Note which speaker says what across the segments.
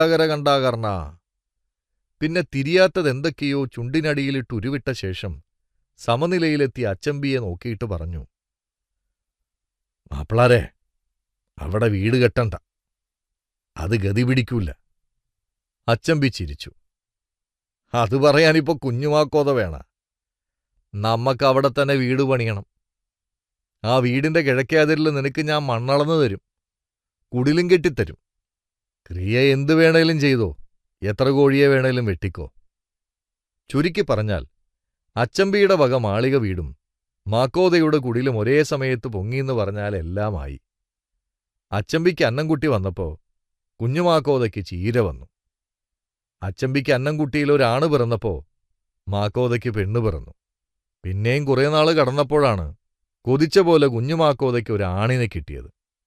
Speaker 1: കര കണ്ടാകർണ പിന്നെ തിരിയാത്തത് എന്തൊക്കെയോ ചുണ്ടിനടിയിലിട്ട് ഉരുവിട്ട ശേഷം സമനിലയിലെത്തി അച്ചമ്പിയെ നോക്കിയിട്ട് പറഞ്ഞു മാപ്പിളാരെ അവിടെ വീട് കെട്ടണ്ട അത് ഗതി പിടിക്കൂല അച്ചമ്പി ചിരിച്ചു അത് പറയാനിപ്പോ കുഞ്ഞുമാക്കോത വേണ നമ്മക്ക് അവിടെ തന്നെ വീട് പണിയണം ആ വീടിന്റെ കിഴക്കേതിരിൽ നിനക്ക് ഞാൻ മണ്ണളന്നു തരും കുടിലും കെട്ടിത്തരും ക്രിയ എന്തു വേണേലും ചെയ്തോ എത്ര കോഴിയെ വേണേലും വെട്ടിക്കോ ചുരുക്കി പറഞ്ഞാൽ അച്ചമ്പിയുടെ വക മാളിക വീടും മാക്കോതയുടെ കുടിലും ഒരേ സമയത്ത് പൊങ്ങിയെന്ന് പറഞ്ഞാൽ എല്ലാമായി അച്ചമ്പിക്ക് അന്നംകുട്ടി വന്നപ്പോ കുഞ്ഞുമാക്കോതയ്ക്ക് ചീര വന്നു അച്ചമ്പിക്ക് അന്നംകുട്ടിയിൽ ഒരാണ് പിറന്നപ്പോ മാക്കോതയ്ക്ക് പെണ്ണു പിറന്നു പിന്നെയും കുറേ നാള് കടന്നപ്പോഴാണ് കൊതിച്ച പോലെ കുഞ്ഞുമാക്കോതയ്ക്ക് ഒരു ആണിനെ കിട്ടിയത്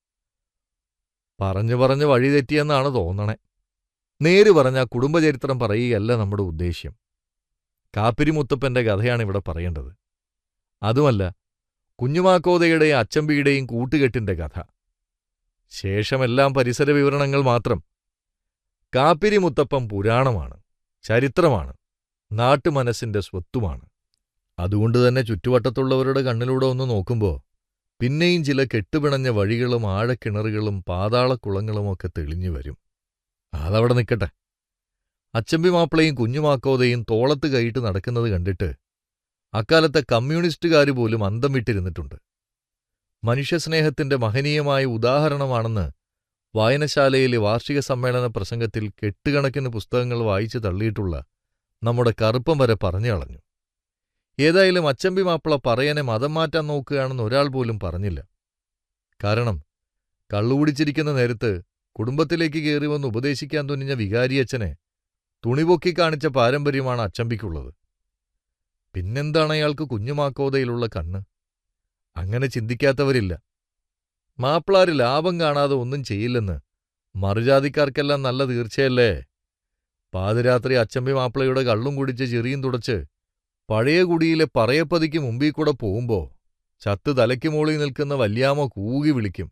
Speaker 1: പറഞ്ഞു പറഞ്ഞു വഴി തെറ്റിയെന്നാണ് തോന്നണേ നേര് പറഞ്ഞ കുടുംബചരിത്രം പറയുകയല്ല നമ്മുടെ ഉദ്ദേശ്യം കാപ്പിരി മുത്തപ്പന്റെ കഥയാണ് ഇവിടെ പറയേണ്ടത് അതുമല്ല കുഞ്ഞുമാക്കോതയുടെയും അച്ചമ്പിയുടെയും കൂട്ടുകെട്ടിന്റെ കഥ ശേഷമെല്ലാം പരിസര വിവരണങ്ങൾ മാത്രം കാപ്പിരി മുത്തപ്പൻ പുരാണമാണ് ചരിത്രമാണ് നാട്ടുമനസ്സിന്റെ സ്വത്തുമാണ് അതുകൊണ്ടുതന്നെ ചുറ്റുവട്ടത്തുള്ളവരുടെ കണ്ണിലൂടെ ഒന്ന് നോക്കുമ്പോ പിന്നെയും ചില കെട്ടുപിണഞ്ഞ വഴികളും ആഴക്കിണറുകളും പാതാളക്കുളങ്ങളുമൊക്കെ തെളിഞ്ഞു വരും അതവിടെ നിൽക്കട്ടെ അച്ചമ്പി മാപ്പിളയും കുഞ്ഞുമാക്കോതയും തോളത്ത് കൈയിട്ട് നടക്കുന്നത് കണ്ടിട്ട് അക്കാലത്തെ കമ്മ്യൂണിസ്റ്റുകാർ പോലും അന്തം വിട്ടിരുന്നിട്ടുണ്ട് മനുഷ്യസ്നേഹത്തിന്റെ മഹനീയമായ ഉദാഹരണമാണെന്ന് വായനശാലയിലെ വാർഷിക സമ്മേളന പ്രസംഗത്തിൽ കെട്ടുകണക്കിന് പുസ്തകങ്ങൾ വായിച്ചു തള്ളിയിട്ടുള്ള നമ്മുടെ കറുപ്പം വരെ പറഞ്ഞു കളഞ്ഞു ഏതായാലും അച്ചമ്പി മാപ്പിള പറയനെ മതം മാറ്റാൻ നോക്കുകയാണെന്ന് ഒരാൾ പോലും പറഞ്ഞില്ല കാരണം കള്ളുകുടിച്ചിരിക്കുന്ന നേരത്ത് കുടുംബത്തിലേക്ക് കയറി വന്ന് ഉപദേശിക്കാൻ തുനിഞ്ഞ വികാരിയച്ഛനെ തുണിപൊക്കി കാണിച്ച പാരമ്പര്യമാണ് അച്ചമ്പിക്കുള്ളത് പിന്നെന്താണ് അയാൾക്ക് കുഞ്ഞുമാക്കോതയിലുള്ള കണ്ണ് അങ്ങനെ ചിന്തിക്കാത്തവരില്ല മാപ്പിളാര് ലാഭം കാണാതെ ഒന്നും ചെയ്യില്ലെന്ന് മറുജാതിക്കാർക്കെല്ലാം നല്ല തീർച്ചയല്ലേ പാതിരാത്രി അച്ചമ്പി മാപ്പിളയുടെ കള്ളും കുടിച്ച് ചെറിയും തുടച്ച് പഴയ കുടിയിലെ പറയപ്പതിക്ക് മുമ്പിൽ കൂടെ പോകുമ്പോ ചത്ത് തലയ്ക്ക് മോളിൽ നിൽക്കുന്ന വല്യാമ കൂകി വിളിക്കും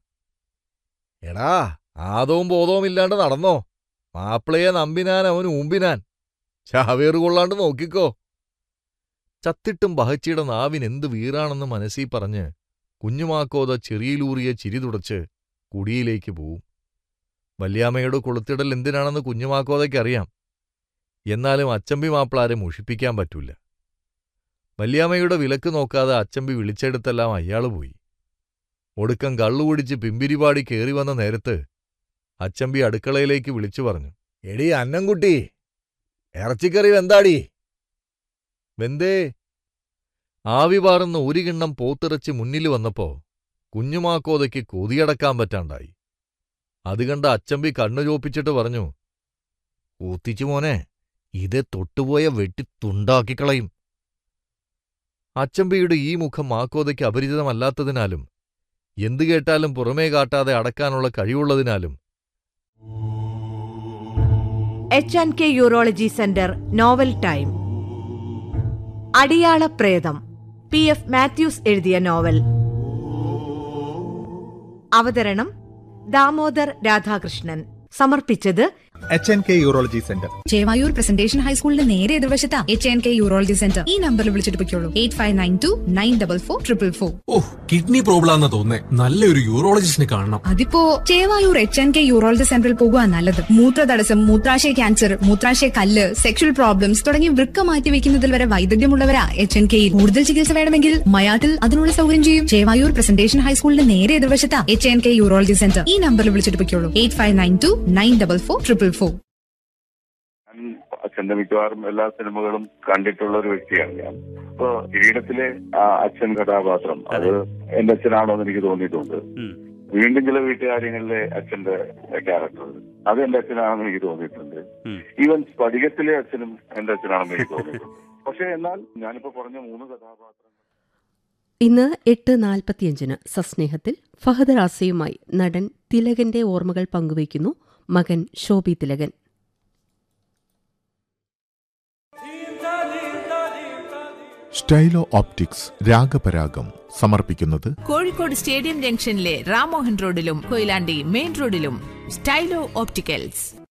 Speaker 1: എടാ ആദവും ബോധവും ഇല്ലാണ്ട് നടന്നോ മാപ്പിളയെ നമ്പിനാൻ അവൻ ഊമ്പിനാൻ ചാവേറ് കൊള്ളാണ്ട് നോക്കിക്കോ ചത്തിട്ടും ബഹച്ചിയുടെ നാവിനെന്ത് വീറാണെന്ന് മനസ്സിൽ പറഞ്ഞ് കുഞ്ഞുമാക്കോത ചെറിയിലൂറിയ ചിരി തുടച്ച് കുടിയിലേക്ക് പോവും വല്യാമ്മയുടെ കൊളുത്തിടൽ എന്തിനാണെന്ന് കുഞ്ഞുമാക്കോതയ്ക്കറിയാം എന്നാലും അച്ചമ്പി മാപ്പിളാരെ മുഷിപ്പിക്കാൻ പറ്റൂല വല്യാമ്മയുടെ വിലക്ക് നോക്കാതെ അച്ചമ്പി വിളിച്ചെടുത്തെല്ലാം അയാള് പോയി ഒടുക്കം കള്ളുകുടിച്ച് പിമ്പിരിപാടി കേറി വന്ന നേരത്ത് അച്ചമ്പി അടുക്കളയിലേക്ക് വിളിച്ചു പറഞ്ഞു എടി അന്നംകുട്ടി ഇറച്ചിക്കറി വെന്താടി വെന്തേ ആവി പാറുന്ന ഒരു കിണ്ണം പോത്തിറച്ചി മുന്നിൽ വന്നപ്പോ കുഞ്ഞുമാക്കോതയ്ക്ക് കൊതിയടക്കാൻ പറ്റാണ്ടായി അത് കണ്ട അച്ചമ്പി കണ്ണു ചോപ്പിച്ചിട്ട് പറഞ്ഞു ഊത്തിച്ചു മോനെ ഇത് തൊട്ടുപോയ വെട്ടി തുണ്ടാക്കിക്കളയും അച്ചമ്പിയുടെ ഈ മുഖം മാക്കോതയ്ക്ക് അപരിചിതമല്ലാത്തതിനാലും എന്തു കേട്ടാലും പുറമേ കാട്ടാതെ അടക്കാനുള്ള കഴിവുള്ളതിനാലും
Speaker 2: H and K urology centre novel time അടിയാള പ്രേതം പി എഫ് മാത്യൂസ് എഴുതിയ നോവൽ അവതരണം ദാമോദർ രാധാകൃഷ്ണൻ സമർപ്പിച്ചത്
Speaker 3: H N K urology centre
Speaker 4: Chevayur Presentation ഹൈസ്കൂളിന്റെ നേരെ എതിർവശത്താ H N K urology centre ഈ നമ്പറിൽ വിളിച്ചിട്ട് പൊയ്ക്കോളൂ eight five nine two nine double four triple four
Speaker 5: ഓ കിഡ്നി പ്രോബ്ലം ആണെന്ന് തോന്നേ നല്ലൊരു യൂറോളജിസ്റ്റിനെ കാണണം
Speaker 4: അതിപ്പോ Chevayur H N K urology സെന്ററിൽ പോകുക നല്ലത് മൂത്രതടസ്സം മൂത്രാശയ ക്യാൻസർ മൂത്രാശയ കല്ല് സെക്ഷൽ പ്രോബ്ലംസ് തുടങ്ങി വൃക്ക മാറ്റി വെക്കുന്നതിൽ വരെ വൈദഗ്ധ്യമുള്ളവരാ എച്ച് എൻ കെയിൽ കൂടുതൽ ചികിത്സ വേണമെങ്കിൽ മയാട്ടിൽ അതിനുള്ള സൗകര്യം ചെയ്യും ചേവായൂർ പ്രസന്റേഷൻ ഹൈസ്കൂളിന്റെ നേരെ എതിർവശത്താ H N K urology centre ഈ നമ്പറിൽ വിളിച്ചിട്ട് പൊയ്ക്കോളൂ eight five nine two nine double four triple four
Speaker 6: ഞാൻ അച്ഛന്റെ മിക്കവാറും എല്ലാ സിനിമകളും കണ്ടിട്ടുള്ള ഒരു വ്യക്തിയാണ് ഞാൻ ഇപ്പൊ കിരീടത്തിലെ ആ അച്ഛൻ കഥാപാത്രം അത് എന്റെ അച്ഛനാണോ എന്ന് എനിക്ക് തോന്നിയിട്ടുണ്ട് വീണ്ടും ചില വീട്ടുകാര്യങ്ങളിലെ അച്ഛന്റെ ക്യാരക്ടർ അത് എന്റെ അച്ഛനാണെന്ന് എനിക്ക് തോന്നിയിട്ടുണ്ട് ഈവൻ സ്ഫടികത്തിലെ അച്ഛനും എന്റെ അച്ഛനാണെന്ന് എനിക്ക് തോന്നിയിട്ടുണ്ട് പക്ഷെ എന്നാൽ ഞാനിപ്പോ പറഞ്ഞ മൂന്ന് കഥാപാത്രങ്ങൾ
Speaker 7: ഇന്ന് എട്ട് നാൽപ്പത്തിയഞ്ചിന് സസ്നേഹത്തിൽ ഫഹദ് റാസയുമായി നടൻ തിലകന്റെ ഓർമ്മകൾ പങ്കുവയ്ക്കുന്നു മകൻ ശോഭി തിലകൻ
Speaker 8: സ്റ്റൈലോ ഓപ്റ്റിക്സ് രാഗപരാഗം സമർപ്പിക്കുന്നത്
Speaker 9: കോഴിക്കോട് സ്റ്റേഡിയം ജംഗ്ഷനിലെ റാമോഹൻ റോഡിലും കൊയിലാണ്ടി മെയിൻ റോഡിലും സ്റ്റൈലോ ഓപ്റ്റിക്കൽസ്